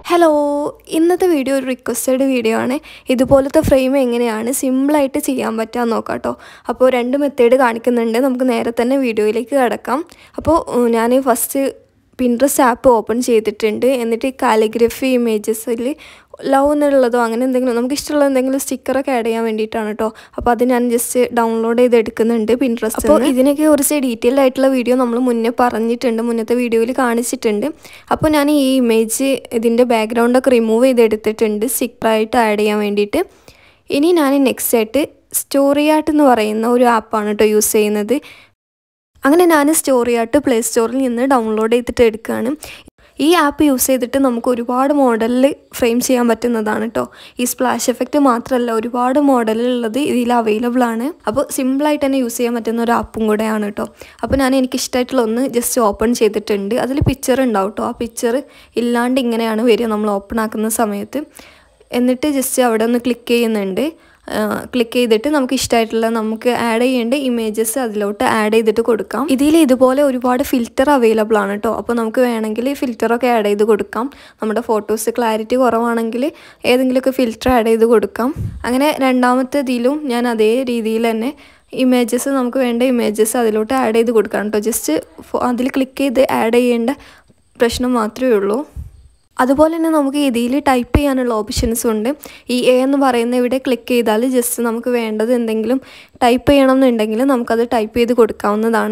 hello ഇന്നത്തെ video ഒരു requested video ആണ് ഇതുപോലത്തെ ഫ്രെയിം എങ്ങനെയാണ് സിമ്പിളായിട്ട് ചെയ്യാൻ പറ്റുക നോക്കാം കേട്ടോ അപ്പോൾ രണ്ട് മെത്തേഡ് കാണിക്കുന്നുണ്ട് നമുക്ക് നേരെ തന്നെ വീഡിയോയിലേക്ക് കിടക്കാം അപ്പോൾ ഞാൻ ഫസ്റ്റ് പിൻട്രസ്റ്റ് ആപ്പ് ഓപ്പൺ ചെയ്തിട്ടുണ്ട് എന്നിട്ട് ഈ കാലിഗ്രഫി ഇമേജസിൽ ലവ് എന്നുള്ളതോ അങ്ങനെ എന്തെങ്കിലും നമുക്ക് ഇഷ്ടമുള്ള എന്തെങ്കിലും സ്റ്റിക്കറൊക്കെ ആഡ് ചെയ്യാൻ വേണ്ടിയിട്ടാണ് കേട്ടോ അപ്പോൾ അത് ഞാൻ ജസ്റ്റ് ഡൗൺലോഡ് ചെയ്ത് എടുക്കുന്നുണ്ട് പിൻട്രസ്റ്റ് അപ്പോൾ ഇതിനൊക്കെ കുറിച്ച് ഡീറ്റെയിൽ ആയിട്ടുള്ള വീഡിയോ നമ്മൾ മുന്നേ പറഞ്ഞിട്ടുണ്ട് മുന്നത്തെ വീഡിയോയിൽ കാണിച്ചിട്ടുണ്ട് അപ്പോൾ ഞാൻ ഈ ഇമേജ് ഇതിൻ്റെ ബാക്ക്ഗ്രൗണ്ടൊക്കെ റിമൂവ് ചെയ്തെടുത്തിട്ടുണ്ട് സ്റ്റിക്കറായിട്ട് ആഡ് ചെയ്യാൻ വേണ്ടിയിട്ട് ഇനി ഞാൻ നെക്സ്റ്റ് ആയിട്ട് സ്റ്റോറി ആർട്ട് എന്ന് പറയുന്ന ഒരു ആപ്പാണ് കേട്ടോ യൂസ് ചെയ്യുന്നത് അങ്ങനെ ഞാൻ സ്റ്റോറി ആർട്ട് പ്ലേ സ്റ്റോറിൽ നിന്ന് ഡൗൺലോഡ് ചെയ്തിട്ട് എടുക്കുകയാണ് ഈ ആപ്പ് യൂസ് ചെയ്തിട്ട് നമുക്ക് ഒരുപാട് മോഡലിൽ ഫ്രെയിം ചെയ്യാൻ പറ്റുന്നതാണ് കേട്ടോ ഈ സ്പ്ലാഷ് എഫക്റ്റ് മാത്രമല്ല ഒരുപാട് മോഡലുള്ളത് ഇതിൽ അവൈലബിൾ ആണ് അപ്പോൾ സിമ്പിളായിട്ട് തന്നെ യൂസ് ചെയ്യാൻ പറ്റുന്ന ഒരു ആപ്പും കൂടെയാണ് കേട്ടോ അപ്പോൾ ഞാൻ എനിക്ക് ഇഷ്ടമായിട്ടുള്ള ഒന്ന് ജസ്റ്റ് ഓപ്പൺ ചെയ്തിട്ടുണ്ട് അതിൽ പിക്ചർ ഉണ്ടാവും കേട്ടോ ആ പിക്ചർ ഇല്ലാണ്ട് ഇങ്ങനെയാണ് വരിക നമ്മൾ ഓപ്പൺ ആക്കുന്ന സമയത്ത് എന്നിട്ട് ജസ്റ്റ് അവിടെ ഒന്ന് ക്ലിക്ക് ചെയ്യുന്നുണ്ട് ക്ലിക്ക് ചെയ്തിട്ട് നമുക്ക് ഇഷ്ടമായിട്ടുള്ള നമുക്ക് ആഡ് ചെയ്യേണ്ട ഇമേജസ് അതിലോട്ട് ആഡ് ചെയ്തിട്ട് കൊടുക്കാം ഇതിൽ ഇതുപോലെ ഒരുപാട് ഫിൽറ്റർ അവൈലബിൾ ആണ് കേട്ടോ അപ്പോൾ നമുക്ക് വേണമെങ്കിൽ ഫിൽറ്ററൊക്കെ ആഡ് ചെയ്ത് കൊടുക്കാം നമ്മുടെ ഫോട്ടോസ് ക്ലാരിറ്റി കുറവാണെങ്കിൽ ഏതെങ്കിലുമൊക്കെ ഫിൽറ്റർ ആഡ് ചെയ്ത് കൊടുക്കാം അങ്ങനെ രണ്ടാമത്തെ ഇതിലും ഞാൻ അതേ രീതിയിൽ തന്നെ ഇമേജസ് നമുക്ക് വേണ്ട ഇമേജസ് അതിലോട്ട് ആഡ് ചെയ്ത് കൊടുക്കാം കേട്ടോ ജസ്റ്റ് അതിൽ ക്ലിക്ക് ചെയ്ത് ആഡ് ചെയ്യേണ്ട പ്രശ്നം മാത്രമേ ഉള്ളൂ അതുപോലെ തന്നെ നമുക്ക് ഇതിൽ ടൈപ്പ് ചെയ്യാനുള്ള ഓപ്ഷൻസും ഉണ്ട് ഈ എ എന്ന് പറയുന്ന ഇവിടെ ക്ലിക്ക് ചെയ്താൽ ജസ്റ്റ് നമുക്ക് വേണ്ടത് എന്തെങ്കിലും ടൈപ്പ് ചെയ്യണം എന്നുണ്ടെങ്കിൽ നമുക്കത് ടൈപ്പ് ചെയ്ത് കൊടുക്കാവുന്നതാണ്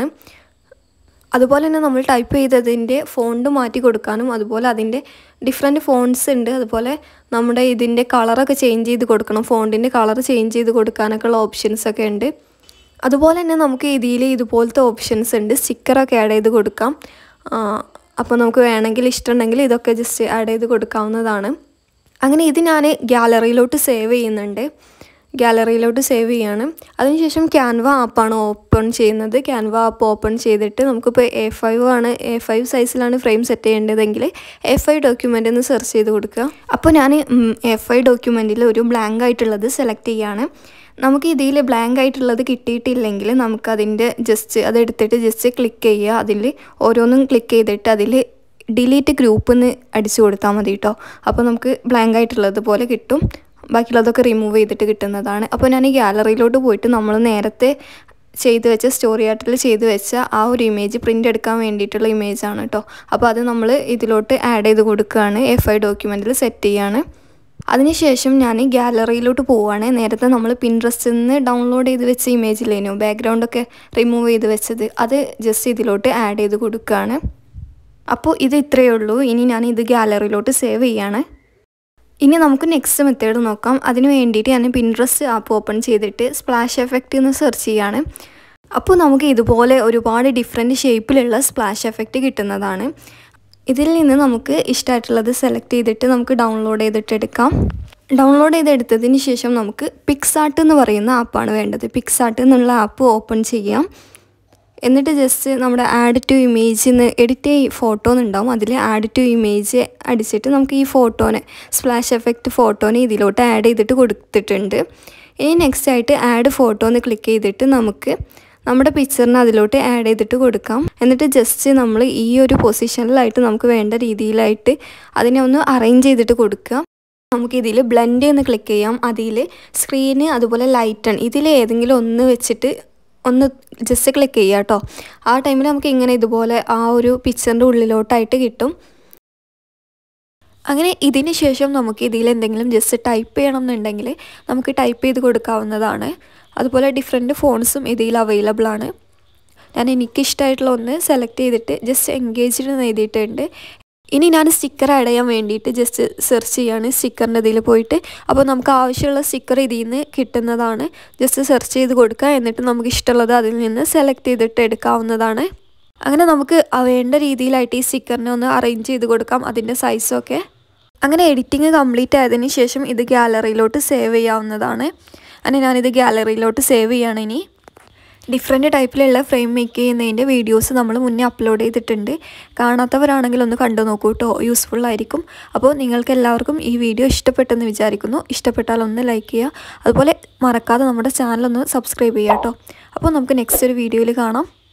അതുപോലെ തന്നെ നമ്മൾ ടൈപ്പ് ചെയ്തതിൻ്റെ ഫോണ്ട് മാറ്റി കൊടുക്കാനും അതുപോലെ അതിൻ്റെ ഡിഫറെൻറ്റ് ഫോൺസ് ഉണ്ട് അതുപോലെ നമ്മുടെ ഇതിൻ്റെ കളറൊക്കെ ചേഞ്ച് ചെയ്ത് കൊടുക്കണം ഫോണ്ടിൻ്റെ കളർ ചേഞ്ച് ചെയ്ത് കൊടുക്കാനൊക്കെ ഉള്ള ഓപ്ഷൻസ് ഒക്കെ ഉണ്ട് അതുപോലെ തന്നെ നമുക്ക് ഇതിൽ ഇതുപോലത്തെ ഓപ്ഷൻസ് ഉണ്ട് സ്റ്റിക്കറൊക്കെ ആഡ് ചെയ്ത് കൊടുക്കാം അപ്പോൾ നമുക്ക് വേണമെങ്കിൽ ഇഷ്ടമുണ്ടെങ്കിൽ ഇതൊക്കെ ജസ്റ്റ് ആഡ് ചെയ്ത് കൊടുക്കാവുന്നതാണ് അങ്ങനെ ഇത് ഞാൻ ഗ്യാലറിയിലോട്ട് സേവ് ചെയ്യുന്നുണ്ട് ഗ്യാലറിയിലോട്ട് സേവ് ചെയ്യാണ് അതിനുശേഷം ക്യാൻവ ആപ്പാണ് ഓപ്പൺ ചെയ്യുന്നത് ക്യാൻവ ആപ്പ് ഓപ്പൺ ചെയ്തിട്ട് നമുക്കിപ്പോൾ എ ഫൈവ് ആണ് എ ഫൈവ് സൈസിലാണ് ഫ്രെയിം സെറ്റ് ചെയ്യേണ്ടതെങ്കിൽ എ ഫൈവ് ഡോക്യുമെൻ്റ് എന്ന് സെർച്ച് ചെയ്ത് കൊടുക്കുക അപ്പോൾ ഞാൻ എ ഫൈവ് ഡോക്യുമെൻറ്റിൽ ഒരു ബ്ലാങ്ക് ആയിട്ടുള്ളത് സെലക്ട് ചെയ്യാണ് നമുക്ക് ഇതിൽ ബ്ലാങ്ക് ആയിട്ടുള്ളത് കിട്ടിയിട്ടില്ലെങ്കിൽ നമുക്കതിൻ്റെ ജസ്റ്റ് അതെടുത്തിട്ട് ജസ്റ്റ് ക്ലിക്ക് ചെയ്യുക അതിൽ ഓരോന്നും ക്ലിക്ക് ചെയ്തിട്ട് അതിൽ ഡിലീറ്റ് ഗ്രൂപ്പ് എന്ന് അടിച്ചു കൊടുത്താൽ മതി കേട്ടോ അപ്പോൾ നമുക്ക് ബ്ലാങ്ക് ആയിട്ടുള്ളത് പോലെ കിട്ടും ബാക്കിയുള്ളതൊക്കെ റിമൂവ് ചെയ്തിട്ട് കിട്ടുന്നതാണ് അപ്പോൾ ഞാൻ ഈ ഗാലറിയിലോട്ട് പോയിട്ട് നമ്മൾ നേരത്തെ ചെയ്ത് വെച്ച സ്റ്റോറി ആർട്ടിൽ ചെയ്ത് വെച്ച ആ ഒരു ഇമേജ് പ്രിൻ്റ് എടുക്കാൻ വേണ്ടിയിട്ടുള്ള ഇമേജാണ് കേട്ടോ അപ്പോൾ അത് നമ്മൾ ഇതിലോട്ട് ആഡ് ചെയ്ത് കൊടുക്കുകയാണ് എഫ് ഐ ഡോക്യുമെൻറ്റിൽ സെറ്റ് ചെയ്യാണ് അതിനുശേഷം ഞാൻ ഗാലറിയിലോട്ട് പോവുകയാണ് നേരത്തെ നമ്മൾ പിൻട്രസ്റ്റിൽ നിന്ന് ഡൗൺലോഡ് ചെയ്ത് വെച്ച ഇമേജിലേനു ബാക്ക്ഗ്രൗണ്ടൊക്കെ റിമൂവ് ചെയ്ത് വെച്ചത് അത് ജസ്റ്റ് ഇതിലോട്ട് ആഡ് ചെയ്ത് കൊടുക്കുകയാണ് അപ്പോൾ ഇത് ഇത്രയേ ഉള്ളൂ ഇനി ഞാൻ ഇത് ഗാലറിയിലോട്ട് സേവ് ചെയ്യാണ് ഇനി നമുക്ക് നെക്സ്റ്റ് മെത്തേഡ് നോക്കാം അതിന് വേണ്ടിയിട്ട് ഞാൻ പിൻട്രസ്റ്റ് ആപ്പ് ഓപ്പൺ ചെയ്തിട്ട് സ്പ്ലാഷ് എഫക്റ്റ് എന്ന് സെർച്ച് ചെയ്യാണ് അപ്പോൾ നമുക്ക് ഇതുപോലെ ഒരുപാട് ഡിഫറെൻറ്റ് ഷേപ്പിലുള്ള സ്പ്ലാഷ് എഫക്റ്റ് കിട്ടുന്നതാണ് ഇതിൽ നിന്ന് നമുക്ക് ഇഷ്ടമായിട്ടുള്ളത് സെലക്ട് ചെയ്തിട്ട് നമുക്ക് ഡൗൺലോഡ് ചെയ്തിട്ട് എടുക്കാം ഡൗൺലോഡ് ചെയ്തെടുത്തതിന് ശേഷം നമുക്ക് പിക്സാർട്ട് എന്ന് പറയുന്ന ആപ്പാണ് വേണ്ടത് പിക്സാർട്ട് എന്നുള്ള ആപ്പ് ഓപ്പൺ ചെയ്യാം എന്നിട്ട് ജസ്റ്റ് നമ്മുടെ ആഡ് ടു ഇമേജ് എന്ന് എഡിറ്റ് ചെയ് ഫോട്ടോ എന്നുണ്ടാവും അതിൽ ആഡ് ടു ഇമേജ് അടിച്ചിട്ട് നമുക്ക് ഈ ഫോട്ടോനെ സ്പ്ലാഷ് എഫക്റ്റ് ഫോട്ടോനെ ഇതിലോട്ട് ആഡ് ചെയ്തിട്ട് കൊടുത്തിട്ടുണ്ട് ഇനി നെക്സ്റ്റ് ആയിട്ട് ആഡ് ഫോട്ടോ എന്ന് ക്ലിക്ക് ചെയ്തിട്ട് നമുക്ക് നമ്മുടെ പിക്ചറിനെ അതിലോട്ട് ആഡ് ചെയ്തിട്ട് കൊടുക്കാം എന്നിട്ട് ജസ്റ്റ് നമ്മൾ ഈ ഒരു പൊസിഷനിലായിട്ട് നമുക്ക് വേണ്ട രീതിയിലായിട്ട് അതിനെ ഒന്ന് അറേഞ്ച് ചെയ്തിട്ട് കൊടുക്കുക നമുക്ക് ഇതിൽ ബ്ലെൻഡ് എന്ന് ക്ലിക്ക് ചെയ്യാം അതിൽ സ്ക്രീന് അതുപോലെ ലൈറ്റൺ ഇതിൽ ഏതെങ്കിലും ഒന്ന് വെച്ചിട്ട് ഒന്ന് ജസ്റ്റ് ക്ലിക്ക് ചെയ്യുക കേട്ടോ ആ ടൈമിൽ നമുക്ക് ഇങ്ങനെ ഇതുപോലെ ആ ഒരു പിക്ചറിൻ്റെ ഉള്ളിലോട്ടായിട്ട് കിട്ടും അങ്ങനെ ഇതിന് ശേഷം നമുക്ക് ഇതിൽ എന്തെങ്കിലും ജസ്റ്റ് ടൈപ്പ് ചെയ്യണം എന്നുണ്ടെങ്കിൽ നമുക്ക് ടൈപ്പ് ചെയ്ത് കൊടുക്കാവുന്നതാണ് അതുപോലെ ഡിഫറെൻറ്റ് ഫോൺസും ഇതിൽ അവൈലബിൾ ആണ് ഞാൻ എനിക്കിഷ്ടമായിട്ടുള്ള ഒന്ന് സെലക്ട് ചെയ്തിട്ട് ജസ്റ്റ് എൻഗേജ്ഡ് എന്ന് എഴുതിയിട്ടുണ്ട് ഇനി ഞാൻ സ്റ്റിക്കർ ആഡ് ചെയ്യാൻ വേണ്ടിയിട്ട് ജസ്റ്റ് സെർച്ച് ചെയ്യാണ് സ്റ്റിക്കറിൻ്റെ ഇതിൽ പോയിട്ട് അപ്പോൾ നമുക്ക് ആവശ്യമുള്ള സ്റ്റിക്കർ ഇതിൽ നിന്ന് കിട്ടുന്നതാണ് ജസ്റ്റ് സെർച്ച് ചെയ്ത് കൊടുക്കുക എന്നിട്ട് നമുക്ക് ഇഷ്ടമുള്ളത് അതിൽ നിന്ന് സെലക്ട് ചെയ്തിട്ട് എടുക്കാവുന്നതാണ് അങ്ങനെ നമുക്ക് വേണ്ട രീതിയിലായിട്ട് ഈ സ്റ്റിക്കറിനെ ഒന്ന് അറേഞ്ച് ചെയ്ത് കൊടുക്കാം അതിൻ്റെ സൈസൊക്കെ അങ്ങനെ എഡിറ്റിംഗ് കംപ്ലീറ്റ് ആയതിന് ശേഷം ഇത് ഗാലറിയിലോട്ട് സേവ് ചെയ്യാവുന്നതാണ് അങ്ങനെ ഞാനിത് ഗാലറിയിലോട്ട് സേവ് ചെയ്യാണ് ഇനി ഡിഫറെൻറ്റ് ടൈപ്പിലുള്ള ഫ്രെയിം മേക്ക് ചെയ്യുന്നതിൻ്റെ വീഡിയോസ് നമ്മൾ മുന്നേ അപ്ലോഡ് ചെയ്തിട്ടുണ്ട് കാണാത്തവരാണെങ്കിൽ ഒന്ന് കണ്ടു നോക്കൂ കേട്ടോ യൂസ്ഫുൾ ആയിരിക്കും അപ്പോൾ നിങ്ങൾക്ക് എല്ലാവർക്കും ഈ വീഡിയോ ഇഷ്ടപ്പെട്ടെന്ന് വിചാരിക്കുന്നു ഇഷ്ടപ്പെട്ടാൽ ഒന്ന് ലൈക്ക് ചെയ്യുക അതുപോലെ മറക്കാതെ നമ്മുടെ ചാനൽ ഒന്ന് സബ്സ്ക്രൈബ് ചെയ്യുക കേട്ടോ അപ്പോൾ നമുക്ക് നെക്സ്റ്റ് ഒരു വീഡിയോയിൽ കാണാം